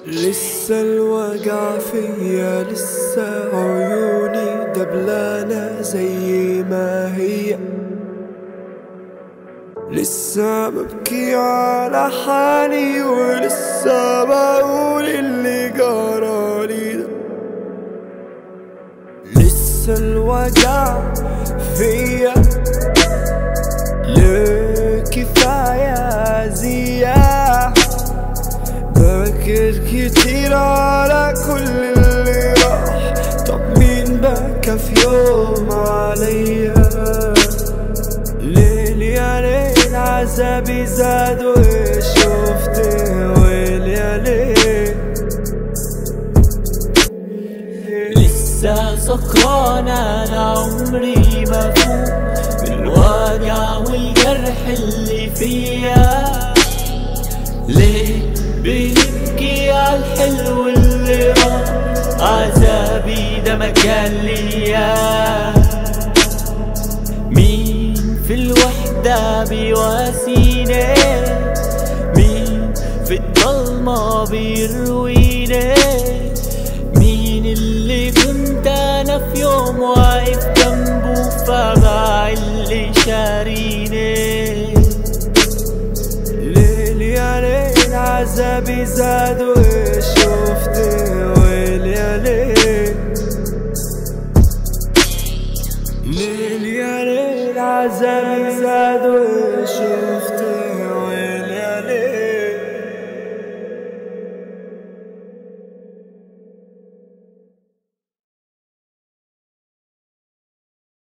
لسه الوجع فيا لسه عيوني دبلانة زي ما هي لسه ببكي على حالي ولسه بقول اللي جرالي ده لسه الوجع فيا ليه كفاية زيادة بفكر كتير على كل اللي راح طب مين بكى في يوم عليا ليل يا ليل عذابي زاد وشفت ويل يا ليل لسه سكران انا عمري ما فوق بالوجع والجرح اللي فيا ليه بنبكي على الحلو اللي راح عذابي ده ما كان ليا مين في الوحدة بيواسيني مين في الضلمة بيرويني مين اللي كنت انا في يوم واقف جنبه فباع اللي شاريني ليل يا ليل عذابي زاد وشفت ويل يا ليل ليل يا ليل عذابي زاد وشفت